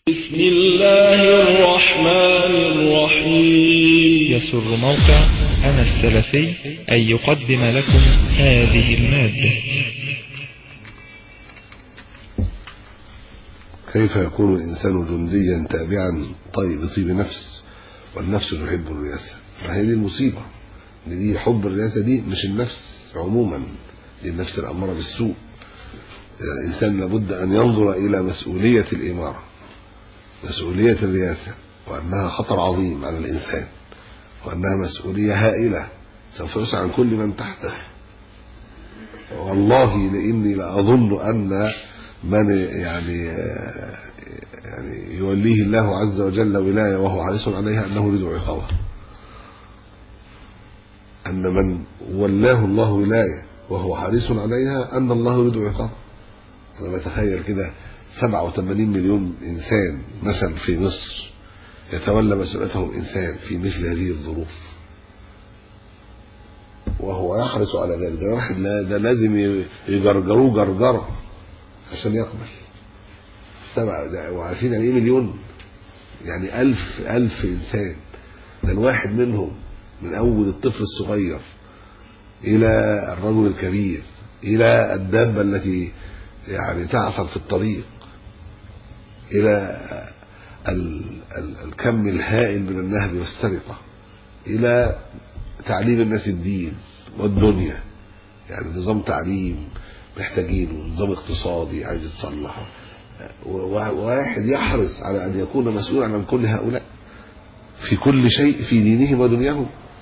بسم الله الرحمن الرحيم يسر موقع أنا السلفي أن يقدم لكم هذه المادة كيف يكون الإنسان جنديا تابعا طيب طيب نفس والنفس تحب الرياسة فهي دي المصيبة إن دي حب الرياسة دي مش النفس عموما دي النفس الأمارة بالسوء الإنسان لابد أن ينظر إلى مسؤولية الإمارة مسؤولية الرياسة وأنها خطر عظيم على الإنسان وأنها مسؤولية هائلة سوف يسعى عن كل من تحته والله لإني لأظن أن من يعني يعني يوليه الله عز وجل ولاية وهو حريص عليها أنه يريد عقابه أن من ولاه الله ولاية وهو حريص عليها أن الله يريد عقابه أنا بتخيل كده 87 مليون إنسان مثلا في مصر يتولى مسؤوليته إنسان في مثل هذه الظروف وهو يحرص على ذلك ده واحد لا ده لازم يجرجروه جرجره عشان يقبل سبعة وعارفين يعني ايه مليون يعني ألف ألف إنسان ده الواحد منهم من أول الطفل الصغير إلى الرجل الكبير إلى الدابة التي يعني تعثر في الطريق إلى ال ال الكم الهائل من النهب والسرقة إلى تعليم الناس الدين والدنيا يعني نظام تعليم محتاجينه نظام اقتصادي عايز يتصلح واحد يحرص على أن يكون مسؤولا عن كل هؤلاء في كل شيء في دينهم ودنياهم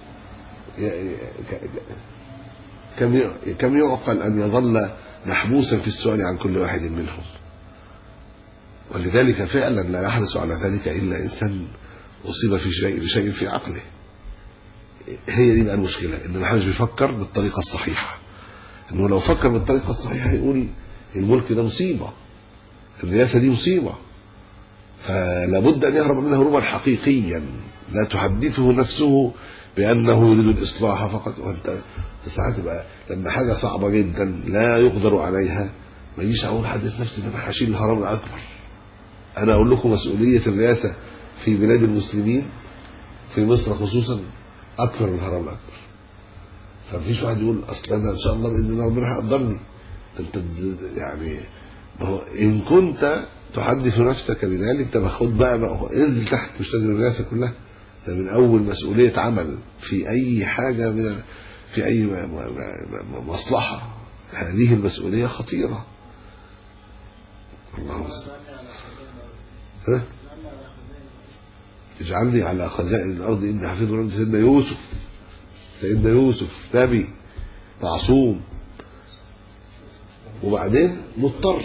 كم كم يعقل أن يظل محبوسا في السؤال عن كل واحد منهم ولذلك فعلا لا يحرص على ذلك إلا إنسان أصيب في شيء بشيء في عقله هي دي بقى المشكلة إن ما حدش بيفكر بالطريقة الصحيحة إنه لو فكر بالطريقة الصحيحة يقول الملك ده مصيبة الرئاسة دي مصيبة فلا بد أن يهرب منها هروبا حقيقيا لا تحدثه نفسه بأنه يريد الإصلاح فقط وأنت ساعات بقى لما حاجة صعبة جدا لا يقدر عليها ما يجيش أقول حدث نفسي إن أنا هشيل الهرم الأكبر أنا أقول لكم مسؤولية الرئاسة في بلاد المسلمين في مصر خصوصا أكثر من الهرم الأكبر فمفيش واحد يقول أصل أنا إن شاء الله بإذن الله ربنا هيقدرني أنت يعني ما هو إن كنت تحدث نفسك بذلك طب خد بقى, بقى انزل تحت مش لازم الرئاسة كلها ده من أول مسؤولية عمل في أي حاجة من في أي مصلحة هذه المسؤولية خطيرة الله ها اجعلني على خزائن الأرض إني حفيظ عند سيدنا يوسف سيدنا يوسف نبي معصوم وبعدين مضطر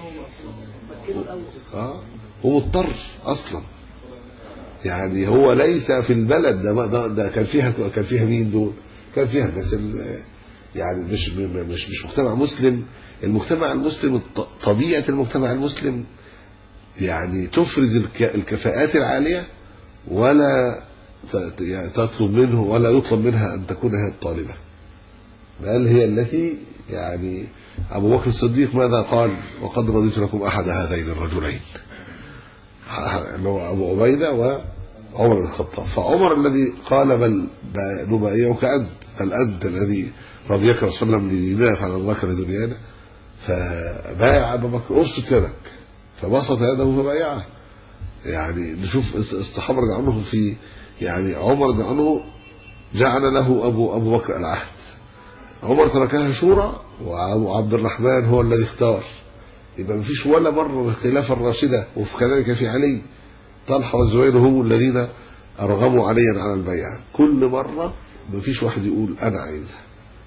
اه ومضطر اصلا يعني هو ليس في البلد ده ده, ده كان فيها كان فيها مين دول؟ كان فيها الناس يعني مش مش مش مجتمع مسلم المجتمع المسلم طبيعه المجتمع المسلم يعني تفرز الكفاءات العاليه ولا تطلب منه ولا يطلب منها ان تكون هي الطالبه بل هي التي يعني ابو بكر الصديق ماذا قال وقد رضيت لكم احد هذين الرجلين اللي هو ابو عبيده وعمر بن الخطاب فعمر الذي قال بل نبايعك انت بل انت الذي رضيك رسول الله من ديننا فعلى بكر دنيانا فبايع ابا بكر ابسط يدك فبسط يده فبايعه يعني نشوف الصحابه رضي عنهم في يعني عمر رضي عنه جعل له ابو ابو بكر العهد عمر تركها شورى وعبد الرحمن هو الذي اختار يبقى ما فيش ولا مرة من الخلافة الراشدة وكذلك في علي طلحة والزبير هم الذين أرغموا عليا على البيعة كل مرة ما فيش واحد يقول أنا عايزها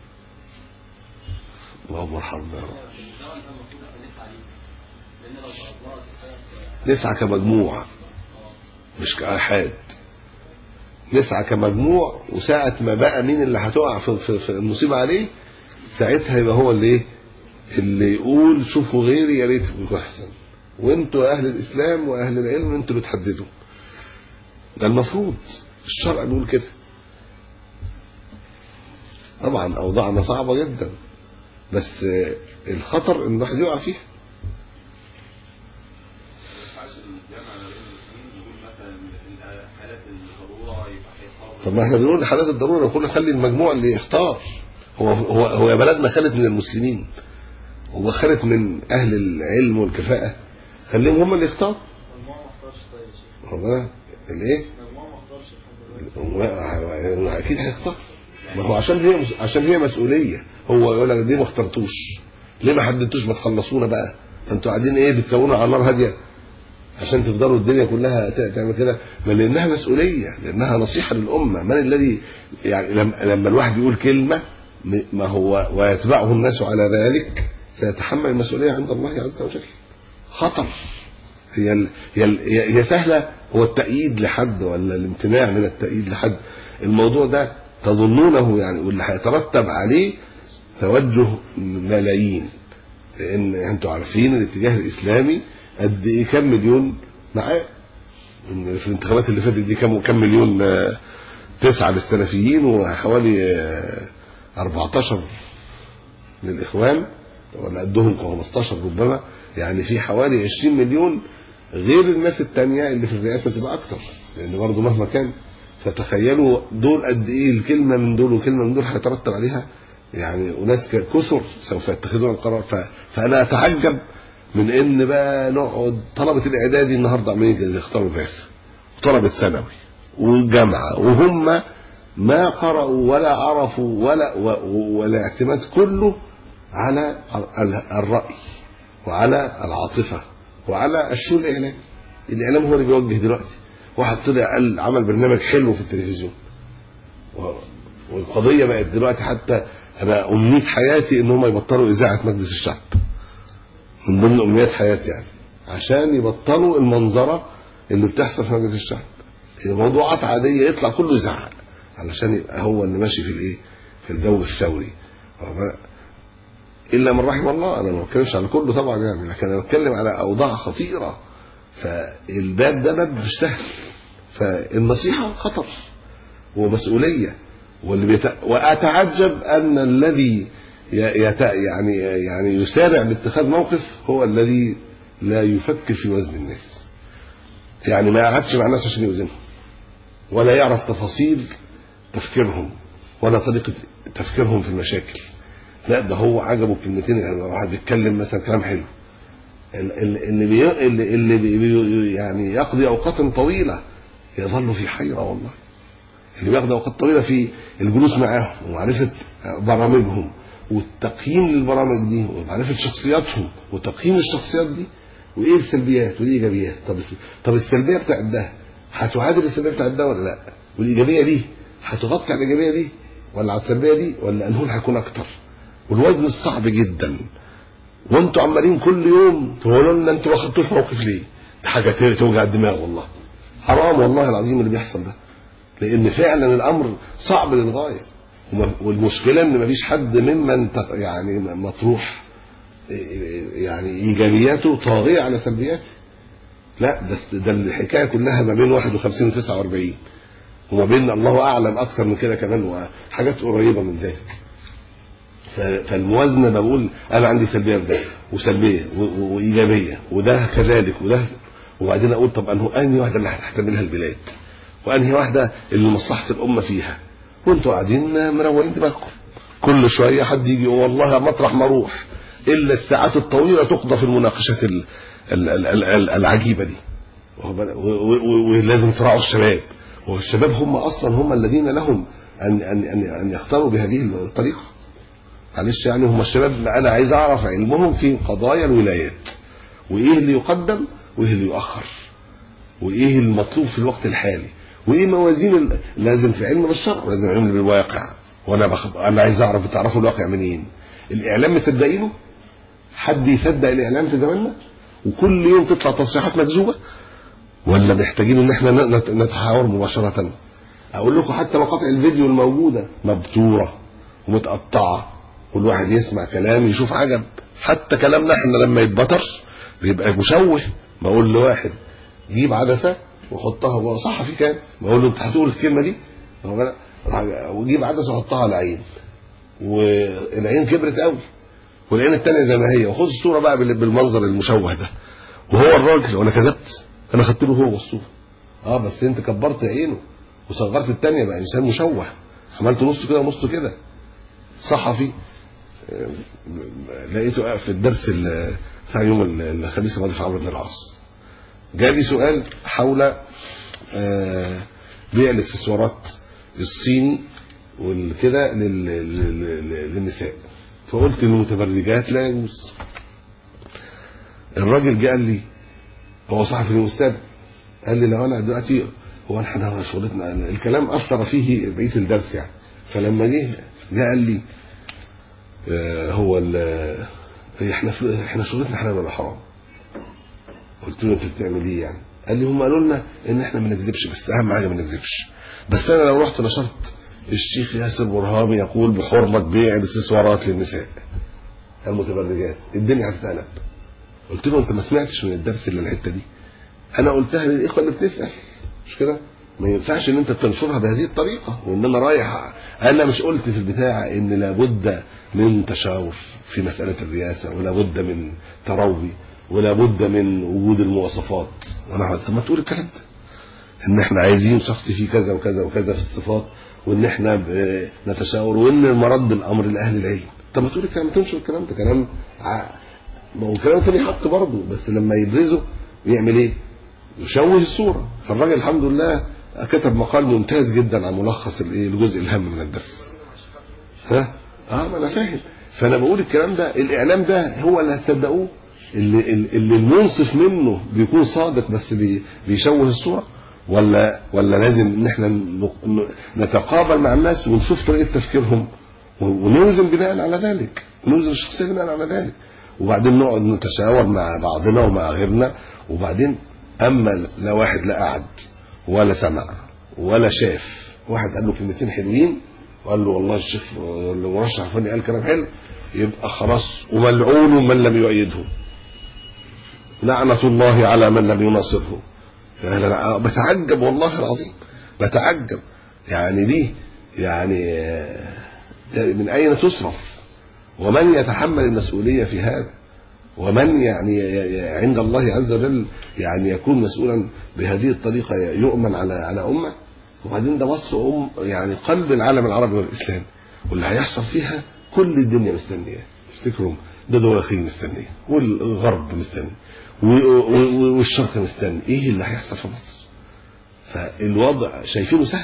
اللهم ارحمنا يا رب نسعى كمجموعة مش كأحاد نسعى كمجموع وساعة ما بقى مين اللي هتقع في, في, في المصيبة عليه ساعتها يبقى هو اللي ايه اللي يقول شوفوا غيري يا ريت يكون احسن وانتوا اهل الاسلام واهل العلم انتوا اللي تحددوا ده المفروض الشرع بيقول كده طبعا اوضاعنا صعبه جدا بس الخطر ان الواحد يقع فيها الجامعة ما بين الاثنين نقول مثلا في حالات الضرورة يبقى هيختار طب ما احنا بنقول حالات الضروره نقول خلي المجموع اللي يختار هو هو هو يا بلدنا خلت من المسلمين هو خلت من اهل العلم والكفاءه خليهم هم اللي يختاروا مجموعة ما اختارش طيب يا شيخ هو ده الايه مجموعة ما اختارش الحمد لله هو- هو اكيد هيختار ما هو عشان هي عشان هي مسؤوليه هو يقول لك دي ما اخترتوش ليه ما حددتوش ما تخلصونا بقى انتوا قاعدين ايه بتسوونا على نار هاديه عشان تفضلوا الدنيا كلها ت- تعمل كده ما لانها مسؤوليه لانها نصيحه للامه من الذي يعني لما, لما الواحد يقول كلمه م- ما هو ويتبعه الناس على ذلك سيتحمل المسؤوليه عند الله عز وجل خطر هي ال... هي ال... هي هي سهله هو التأييد لحد ولا الامتناع من التأييد لحد الموضوع ده تظنونه يعني واللي هيترتب عليه توجه ملايين لان انتوا عارفين الاتجاه الاسلامي قد ايه كم مليون معاه إن في الانتخابات اللي فاتت دي كم كم مليون آه، تسعة للسلفيين وحوالي آه، 14 للاخوان ولا قدهم 15 ربما يعني في حوالي 20 مليون غير الناس التانية اللي في الرئاسة تبقى أكتر لأن برضه مهما كان فتخيلوا دول قد إيه الكلمة من دول وكلمة من دول هيترتب عليها يعني أناس ك- كثر سوف يتخذون القرار ف... فأنا أتعجب من إن بقى نقعد طلبة الإعدادي النهاردة عمالين يختاروا الرئاسة وطلبة ثانوي والجامعة وهم ما قرأوا ولا عرفوا ولا و... و- والاعتماد كله على ال- الرأي وعلى العاطفة وعلى الشو الإعلام الإعلام هو اللي بيوجه دلوقتي واحد طلع قال عمل برنامج حلو في التلفزيون و- والقضية بقت دلوقتي حتى أنا أمنية حياتي إن هم يبطلوا إذاعة مجلس الشعب من ضمن أمنيات حياتي يعني عشان يبطلوا المنظرة اللي بتحصل في مجلس الشعب هي موضوعات عادية يطلع كله يزعق علشان يبقى هو اللي ماشي في الإيه في الجو الثوري واخد الا من رحم الله انا ما بتكلمش على كله طبعا يعني لكن انا بتكلم على اوضاع خطيره فالباب ده باب مش سهل فالنصيحه خطر ومسؤوليه واللي بيت... واتعجب ان الذي ي- يت... يعني يعني يسارع باتخاذ موقف هو الذي لا يفكر في وزن الناس يعني ما قعدش مع الناس عشان يوزنهم ولا يعرف تفاصيل تفكيرهم ولا طريقه تفكيرهم في المشاكل لا ده هو عجبه كلمتين يعني واحد بيتكلم مثلا كلام حلو ال- ال- اللي بي اللي, اللي بي بي يعني يقضي اوقات طويله يظل في حيره والله اللي بيقضي اوقات طويله في الجلوس معاهم ومعرفه برامجهم والتقييم للبرامج دي ومعرفه شخصياتهم وتقييم الشخصيات دي وايه السلبيات وايه الايجابيات طب الس- طب السلبيه بتاعت ده هتعادل السلبيه بتاعت ده ولا لا والايجابيه دي هتغطي على الايجابيه دي ولا على السلبيه دي ولا انه هيكون اكتر والوزن الصعب جدا وانتوا عمالين كل يوم تقولوا لنا انتوا ما خدتوش موقف ليه؟ دي حاجه توجع الدماغ والله حرام والله العظيم اللي بيحصل ده لان فعلا الامر صعب للغايه وما- والمشكله ان مفيش حد ممن تق- يعني مطروح يعني ايجابياته طاغيه على سلبياته لا ده ده الحكايه كلها ما بين 51 و 49 وما بين الله اعلم اكثر من كده كمان وحاجات قريبه من ذلك ف- فالموازنه بقول انا عندي سلبيه في ده وسلبيه و- و- وايجابيه وده كذلك وده وبعدين اقول طب انه انهي واحده اللي هتحتملها البلاد وانهي واحده اللي مصلحه الامه فيها وانتوا قاعدين مروقين دماغكم كل شويه حد يجي يقول والله مطرح ما اروح الا الساعات الطويله تقضى في المناقشات ال- ال- ال- ال- ال- العجيبه دي واخد بالك؟ و- و- و- ولازم تراعوا الشباب والشباب هم اصلا هم الذين لهم ان ان ان, أن يختاروا بهذه الطريقه معلش يعني هم الشباب انا عايز اعرف علمهم في قضايا الولايات وايه اللي يقدم وايه اللي يؤخر وايه المطلوب في الوقت الحالي وايه موازين ال- لازم في علم بالشرع ولازم علم بالواقع وانا بخ... انا عايز اعرف بتعرفوا الواقع منين الاعلام مصدقينه حد يصدق الاعلام في زماننا وكل يوم تطلع تصريحات مكذوبه ولا محتاجين ان احنا ن- نت- نتحاور مباشره اقول لكم حتى مقاطع الفيديو الموجوده مبتوره ومتقطعه والواحد يسمع كلام يشوف عجب حتى كلامنا احنا لما يتبطر بيبقى مشوه بقول لواحد جيب عدسه وحطها هو صحفي كان بقول له انت هتقول الكلمه دي هو أنا- راح- وجيب عدسه وحطها على العين والعين كبرت قوي والعين التانية زي ما هي وخد الصورة بقى بال- بالمنظر المشوه ده وهو الراجل وانا كذبت انا خدت له هو والصوره اه بس انت كبرت عينه وصغرت الثانيه بقى انسان مشوه عملت نص كده ونص كده صحفي آه، لقيته قاعد في الدرس ال- بتاع يوم ال- الخميس الماضي في عمرو بن العاص جالي سؤال حول آه، بيع الاكسسوارات الصيني والكده لل- لل- لل- للنساء فقلت للمتبرجات لا يجوز الراجل جه قال لي هو صاحب الاستاذ قال لي لو انا دلوقتي هو احنا شغلتنا الكلام اثر فيه بقيه الدرس يعني فلما جه جه قال لي آه، هو ال- احنا احنا شغلتنا حلال ولا حرام قلت له انت بتعمل ايه يعني قال لي هم قالوا لنا ان احنا ما نكذبش بس اهم حاجه ما نكذبش بس انا لو رحت نشرت الشيخ ياسر برهامي يقول بحرمه بيع الاكسسوارات للنساء المتبرجات الدنيا هتتقلب قلت له انت ما سمعتش من الدرس الا الحته دي انا قلتها للاخوه اللي بتسال مش كده ما ينفعش ان انت تنشرها بهذه الطريقه وان انا رايح انا مش قلت في البتاع ان لابد من تشاور في مساله الرئاسه ولابد من تروي ولابد من وجود المواصفات وانا طب ما تقول الكلام ده ان احنا عايزين شخص فيه كذا وكذا وكذا في الصفات وان احنا ب- نتشاور وان مرد الامر لاهل العلم طب ما تقول الكلام تنشر الكلام ده كلام ع- ما هو كلام تاني حق برضه بس لما يبرزه يعمل ايه؟ يشوه الصوره فالراجل الحمد لله كتب مقال ممتاز جدا عن ملخص الايه الجزء الهام من الدرس ها اه ما انا فاهم فانا بقول الكلام ده الاعلام ده هو اللي هتصدقوه اللي, اللي المنصف منه بيكون صادق بس بي بيشوه الصوره ولا ولا لازم ان احنا ن- ن- نتقابل مع الناس ونشوف طريقه تفكيرهم و- ونوزن بناء على ذلك نوزن الشخصيه بناء على ذلك وبعدين نقعد نتشاور مع بعضنا ومع غيرنا وبعدين اما لا واحد لا قعد ولا سمع ولا شاف واحد قال له كلمتين حلوين وقال له والله الشيخ المرشح الفلاني قال كلام حلو يبقى خلاص وملعون من لم يؤيده لعنة الله على من لم يناصره يعني أنا بتعجب والله العظيم بتعجب يعني دي يعني آه، من أين تصرف ومن يتحمل المسؤولية في هذا ومن يعني ي- ي- عند الله عز وجل يعني يكون مسؤولا بهذه الطريقة يؤمن على على أمة وبعدين ده مصر أم يعني قلب العالم العربي والإسلامي واللي هيحصل فيها كل الدنيا مستنياه تفتكروا ده دول الخليج مستنيه والغرب مستني و- و- و- والشرق مستني ايه اللي هيحصل في مصر فالوضع شايفينه سهل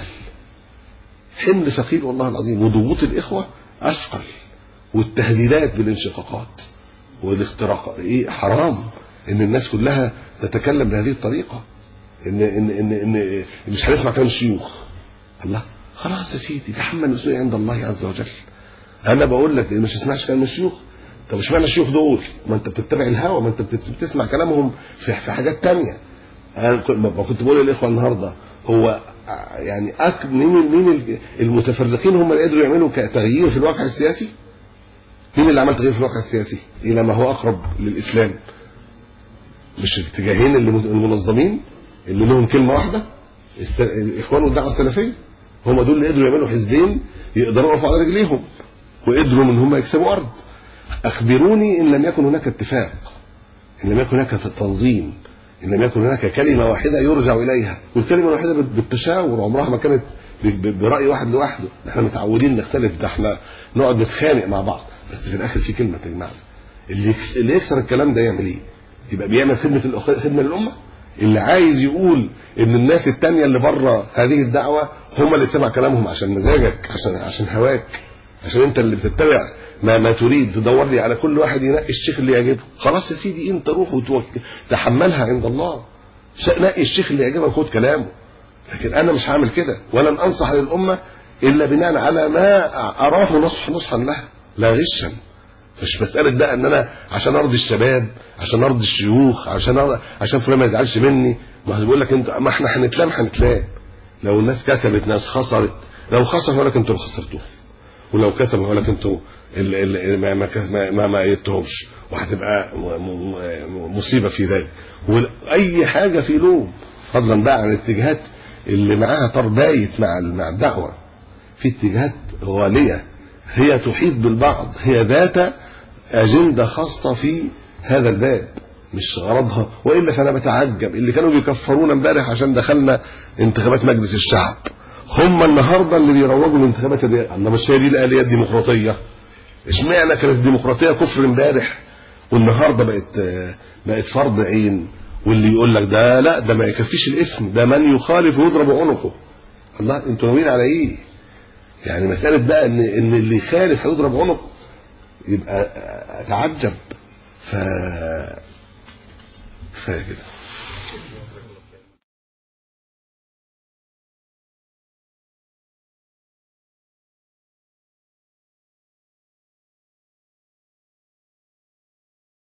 حمل ثقيل والله العظيم وضغوط الإخوة أثقل والتهديدات بالانشقاقات والاختراق ايه حرام ان الناس كلها تتكلم بهذه الطريقه ان ان ان, إن مش هنسمع كلام الشيوخ الله خلاص يا سيدي تحمل المسؤوليه عند الله عز وجل انا بقول لك مش تسمعش كلام الشيوخ طب اشمعنى الشيوخ دول ما انت بتتبع الهوى ما انت بت- بتسمع كلامهم في في حاجات تانية انا كنت- ما كنت بقول للاخوه النهارده هو يعني أك مين مين المتفرقين هم اللي قدروا يعملوا تغيير في الواقع السياسي مين اللي عمل تغيير في الواقع السياسي الى ما هو اقرب للاسلام مش الاتجاهين اللي مت- المنظمين اللي لهم كلمه واحده الس- الاخوان والدعوه السلفيه هم دول اللي قدروا يعملوا حزبين يقدروا يقفوا على رجليهم وقدروا ان هم يكسبوا ارض اخبروني ان لم يكن هناك اتفاق ان لم يكن هناك تنظيم ان لم يكن هناك كلمه واحده يرجع اليها والكلمه الواحده بال- بالتشاور عمرها ما كانت ب- ب- براي واحد لوحده احنا متعودين نختلف ده احنا نقعد نتخانق مع بعض بس في الاخر في كلمه تجمعنا اللي يكس- اللي يكسر الكلام ده يعمل ايه يبقى بيعمل خدمه الأخ- خدمه للامه اللي عايز يقول ان الناس التانية اللي بره هذه الدعوه هم اللي تسمع كلامهم عشان مزاجك عشان عشان هواك عشان انت اللي بتتبع ما, ما تريد تدور لي على كل واحد ينقي الشيخ اللي يعجبه خلاص يا سيدي انت روح وتوك- تحملها عند الله ش- نقي الشيخ اللي يعجبك خد كلامه لكن انا مش هعمل كده ولن انصح للامه الا بناء على ما اراه نصح نصحا لها لا غشا مش مساله بقى ان انا عشان ارضي الشباب عشان ارضي الشيوخ عشان أرضي عشان فلان ما يزعلش مني ما هو بيقول لك انت ما احنا هنتلام هنتلام لو الناس كسبت ناس خسرت لو خسر يقول لك انتوا اللي خسرتوه ولو كسب يقول لك انتوا ال- ال- ال- ما ما كس- ما ما, ما يتهمش وهتبقى م- م- م- مصيبه في ذلك واي حاجه في لوم فضلا بقى عن الاتجاهات اللي معاها تربايت مع ال- مع الدعوه في اتجاهات غاليه هي تحيط بالبعض هي ذات اجنده خاصه في هذا الباب مش غرضها والا فانا بتعجب اللي كانوا بيكفرونا امبارح عشان دخلنا انتخابات مجلس الشعب هم النهارده اللي بيروجوا لانتخابات الرئاسه الله مش هي دي الاليه الديمقراطيه اشمعنى كانت الديمقراطيه كفر امبارح والنهارده بقت بقت فرض عين واللي يقول لك ده لا ده ما يكفيش الاسم ده من يخالف يضرب عنقه الله انتوا ناويين على ايه يعني مساله بقى ان ان اللي يخالف هيضرب عنقه يبقى اتعجب ف كفايه كده